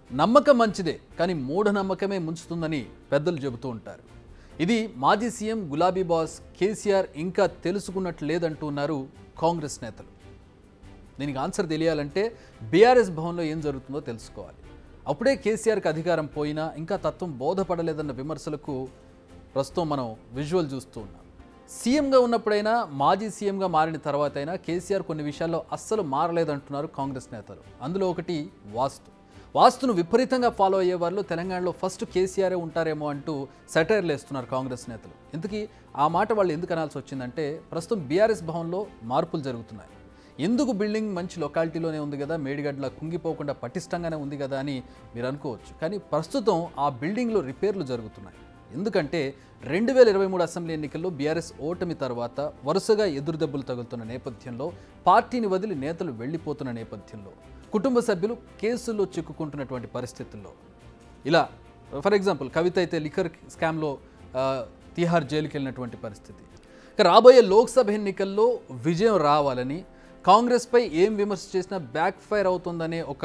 నమ్మకం మంచిదే కానీ మూఢనమ్మకమే ముంచుతుందని పెద్దలు చెబుతూ ఉంటారు ఇది మాజీ సీఎం గులాబీ బాస్ కేసీఆర్ ఇంకా తెలుసుకున్నట్లు లేదంటున్నారు కాంగ్రెస్ నేతలు దీనికి ఆన్సర్ తెలియాలంటే బీఆర్ఎస్ భవన్లో ఏం జరుగుతుందో తెలుసుకోవాలి అప్పుడే కేసీఆర్కి అధికారం పోయినా ఇంకా తత్వం బోధపడలేదన్న విమర్శలకు ప్రస్తుతం మనం విజువల్ చూస్తూ ఉన్నాం సీఎంగా ఉన్నప్పుడైనా మాజీ సీఎంగా మారిన తర్వాత అయినా కేసీఆర్ కొన్ని విషయాల్లో అస్సలు మారలేదంటున్నారు కాంగ్రెస్ నేతలు అందులో ఒకటి వాస్తు వాస్తును విపరీతంగా ఫాలో అయ్యే వాళ్ళు తెలంగాణలో ఫస్ట్ కేసీఆరే ఉంటారేమో అంటూ సెటైర్లు వేస్తున్నారు కాంగ్రెస్ నేతలు ఇంతకీ ఆ మాట వాళ్ళు ఎందుకు అనాల్సి వచ్చిందంటే ప్రస్తుతం బీఆర్ఎస్ భవన్లో మార్పులు జరుగుతున్నాయి ఎందుకు బిల్డింగ్ మంచి లొకాలిటీలోనే ఉంది కదా మేడిగడ్డలా కుంగిపోకుండా పటిష్టంగానే ఉంది కదా అని మీరు అనుకోవచ్చు కానీ ప్రస్తుతం ఆ బిల్డింగ్లో రిపేర్లు జరుగుతున్నాయి ఎందుకంటే రెండు వేల ఇరవై మూడు అసెంబ్లీ ఎన్నికల్లో బీఆర్ఎస్ ఓటమి తర్వాత వరుసగా ఎదురుదెబ్బలు తగులుతున్న నేపథ్యంలో పార్టీని వదిలి నేతలు వెళ్ళిపోతున్న నేపథ్యంలో కుటుంబ సభ్యులు కేసుల్లో చిక్కుకుంటున్నటువంటి పరిస్థితుల్లో ఇలా ఫర్ ఎగ్జాంపుల్ కవిత అయితే లిక్కర్ స్కామ్లో ఆ, తిహార్ జైలుకి వెళ్ళినటువంటి పరిస్థితి ఇక రాబోయే లోక్సభ ఎన్నికల్లో విజయం రావాలని కాంగ్రెస్పై ఏం విమర్శ చేసినా బ్యాక్ ఫైర్ అవుతుందనే ఒక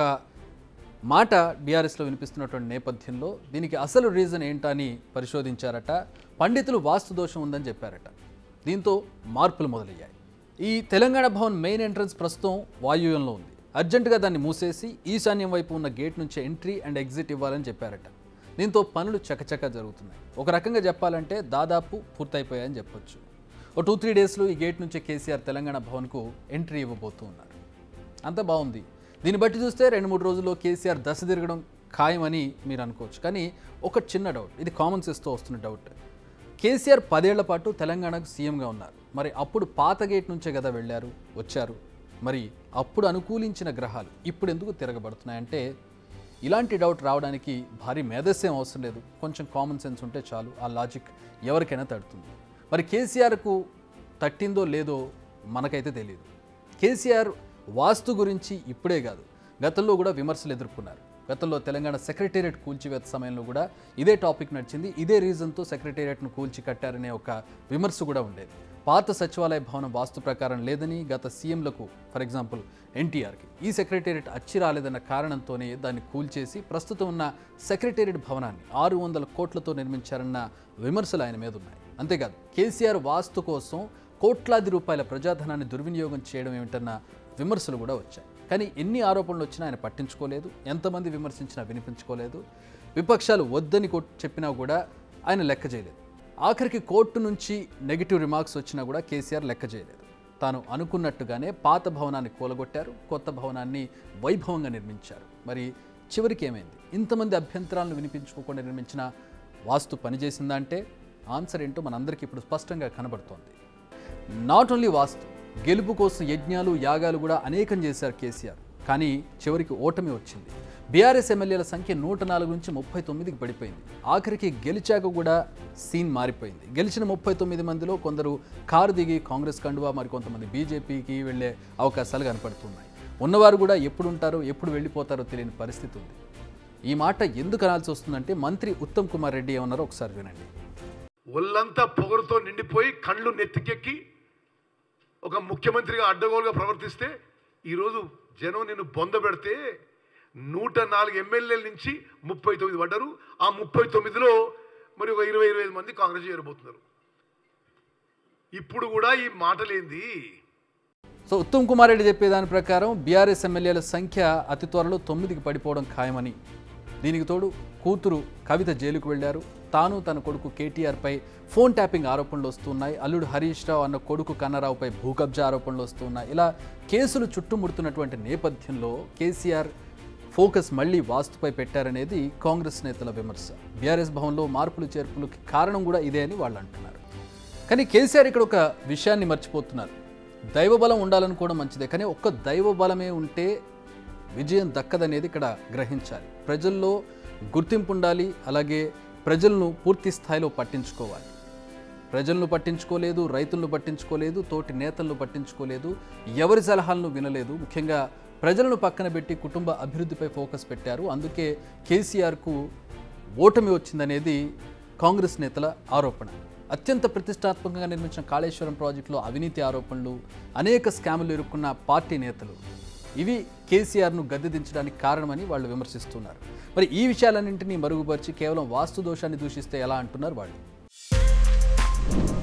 మాట బీఆర్ఎస్లో వినిపిస్తున్నటువంటి నేపథ్యంలో దీనికి అసలు రీజన్ ఏంటని పరిశోధించారట పండితులు వాస్తు దోషం ఉందని చెప్పారట దీంతో మార్పులు మొదలయ్యాయి ఈ తెలంగాణ భవన్ మెయిన్ ఎంట్రన్స్ ప్రస్తుతం వాయువ్యంలో ఉంది అర్జెంటుగా దాన్ని మూసేసి ఈశాన్యం వైపు ఉన్న గేట్ నుంచి ఎంట్రీ అండ్ ఎగ్జిట్ ఇవ్వాలని చెప్పారట దీంతో పనులు చకచకా జరుగుతున్నాయి ఒక రకంగా చెప్పాలంటే దాదాపు పూర్తయిపోయాయని చెప్పొచ్చు ఓ టూ త్రీ డేస్లో ఈ గేట్ నుంచి కేసీఆర్ తెలంగాణ భవన్కు ఎంట్రీ ఇవ్వబోతూ ఉన్నారు అంత బాగుంది దీన్ని బట్టి చూస్తే రెండు మూడు రోజుల్లో కేసీఆర్ దశ తిరగడం ఖాయమని మీరు అనుకోవచ్చు కానీ ఒక చిన్న డౌట్ ఇది కామన్ సెన్స్తో వస్తున్న డౌట్ కేసీఆర్ పదేళ్ల పాటు తెలంగాణకు సీఎంగా ఉన్నారు మరి అప్పుడు పాత గేట్ నుంచే కదా వెళ్ళారు వచ్చారు మరి అప్పుడు అనుకూలించిన గ్రహాలు ఇప్పుడు ఎందుకు తిరగబడుతున్నాయంటే ఇలాంటి డౌట్ రావడానికి భారీ మేధస్సేం అవసరం లేదు కొంచెం కామన్ సెన్స్ ఉంటే చాలు ఆ లాజిక్ ఎవరికైనా తడుతుంది మరి కేసీఆర్కు తట్టిందో లేదో మనకైతే తెలియదు కేసీఆర్ వాస్తు గురించి ఇప్పుడే కాదు గతంలో కూడా విమర్శలు ఎదుర్కొన్నారు గతంలో తెలంగాణ సెక్రటేరియట్ కూల్చివేత సమయంలో కూడా ఇదే టాపిక్ నడిచింది ఇదే రీజన్తో సెక్రటేరియట్ను కూల్చి కట్టారనే ఒక విమర్శ కూడా ఉండేది పాత సచివాలయ భవనం వాస్తు ప్రకారం లేదని గత సీఎంలకు ఫర్ ఎగ్జాంపుల్ ఎన్టీఆర్కి ఈ సెక్రటేరియట్ అచ్చి రాలేదన్న కారణంతోనే దాన్ని కూల్చేసి ప్రస్తుతం ఉన్న సెక్రటేరియట్ భవనాన్ని ఆరు వందల కోట్లతో నిర్మించారన్న విమర్శలు ఆయన మీద ఉన్నాయి అంతేకాదు కేసీఆర్ వాస్తు కోసం కోట్లాది రూపాయల ప్రజాధనాన్ని దుర్వినియోగం చేయడం ఏమిటన్న విమర్శలు కూడా వచ్చాయి కానీ ఎన్ని ఆరోపణలు వచ్చినా ఆయన పట్టించుకోలేదు ఎంతమంది విమర్శించినా వినిపించుకోలేదు విపక్షాలు వద్దని కొట్- చెప్పినా కూడా ఆయన లెక్క చేయలేదు ఆఖరికి కోర్టు నుంచి నెగిటివ్ రిమార్క్స్ వచ్చినా కూడా కేసీఆర్ లెక్క చేయలేదు తాను అనుకున్నట్టుగానే పాత భవనాన్ని కూలగొట్టారు కొత్త భవనాన్ని వైభవంగా నిర్మించారు మరి చివరికి ఏమైంది ఇంతమంది అభ్యంతరాలను వినిపించుకోకుండా నిర్మించిన వాస్తు పనిచేసిందా అంటే ఆన్సర్ ఏంటో మనందరికీ ఇప్పుడు స్పష్టంగా కనబడుతోంది నాట్ ఓన్లీ వాస్తు గెలుపు కోసం యజ్ఞాలు యాగాలు కూడా అనేకం చేశారు కేసీఆర్ కానీ చివరికి ఓటమి వచ్చింది బీఆర్ఎస్ ఎమ్మెల్యేల సంఖ్య నూట నాలుగు నుంచి ముప్పై తొమ్మిదికి పడిపోయింది ఆఖరికి గెలిచాక కూడా సీన్ మారిపోయింది గెలిచిన ముప్పై తొమ్మిది మందిలో కొందరు కారు దిగి కాంగ్రెస్ కండువా మరి కొంతమంది బీజేపీకి వెళ్ళే అవకాశాలు కనపడుతున్నాయి ఉన్నవారు కూడా ఎప్పుడు ఉంటారో ఎప్పుడు వెళ్ళిపోతారో తెలియని పరిస్థితి ఉంది ఈ మాట ఎందుకు అనాల్సి వస్తుందంటే మంత్రి ఉత్తమ్ కుమార్ రెడ్డి ఏమన్నారో ఒకసారి వినండి ఒళ్ళంతా పొగరుతో నిండిపోయి కళ్ళు నెత్తికెక్కి ఒక ముఖ్యమంత్రిగా అడ్డగోలుగా ప్రవర్తిస్తే ఈరోజు జనం నిన్ను బొంద పెడితే నూట నాలుగు ఎమ్మెల్యేల నుంచి ముప్పై తొమ్మిది పడ్డారు ఆ ముప్పై తొమ్మిదిలో మరి ఒక ఇరవై ఇరవై ఐదు మంది కాంగ్రెస్ చేరబోతున్నారు ఇప్పుడు కూడా ఈ మాటలేంది సో ఉత్తమ్ కుమార్ రెడ్డి చెప్పే దాని ప్రకారం బీఆర్ఎస్ ఎమ్మెల్యేల సంఖ్య అతి త్వరలో తొమ్మిదికి పడిపోవడం ఖాయమని దీనికి తోడు కూతురు కవిత జైలుకు వెళ్లారు తాను తన కొడుకు కేటీఆర్పై ఫోన్ ట్యాపింగ్ ఆరోపణలు వస్తున్నాయి అల్లుడు హరీష్ రావు అన్న కొడుకు కన్నారావుపై భూ కబ్జా ఆరోపణలు వస్తున్నాయి ఇలా కేసులు చుట్టుముడుతున్నటువంటి నేపథ్యంలో కేసీఆర్ ఫోకస్ మళ్ళీ వాస్తుపై పెట్టారనేది కాంగ్రెస్ నేతల విమర్శ బీఆర్ఎస్ భవన్లో మార్పులు చేర్పులకి కారణం కూడా ఇదే అని వాళ్ళు అంటున్నారు కానీ కేసీఆర్ ఇక్కడ ఒక విషయాన్ని మర్చిపోతున్నారు దైవబలం ఉండాలనుకోవడం మంచిదే కానీ ఒక్క దైవ బలమే ఉంటే విజయం దక్కదనేది ఇక్కడ గ్రహించాలి ప్రజల్లో గుర్తింపు ఉండాలి అలాగే ప్రజలను పూర్తి స్థాయిలో పట్టించుకోవాలి ప్రజలను పట్టించుకోలేదు రైతులను పట్టించుకోలేదు తోటి నేతలను పట్టించుకోలేదు ఎవరి సలహాలను వినలేదు ముఖ్యంగా ప్రజలను పక్కన పెట్టి కుటుంబ అభివృద్ధిపై ఫోకస్ పెట్టారు అందుకే కేసీఆర్కు ఓటమి వచ్చిందనేది కాంగ్రెస్ నేతల ఆరోపణ అత్యంత ప్రతిష్టాత్మకంగా నిర్మించిన కాళేశ్వరం ప్రాజెక్టులో అవినీతి ఆరోపణలు అనేక స్కాములు ఇరుక్కున్న పార్టీ నేతలు ఇవి కేసీఆర్ను గద్దె దించడానికి కారణమని వాళ్ళు విమర్శిస్తున్నారు మరి ఈ విషయాలన్నింటినీ మరుగుపరిచి కేవలం వాస్తు దోషాన్ని దూషిస్తే ఎలా అంటున్నారు వాళ్ళు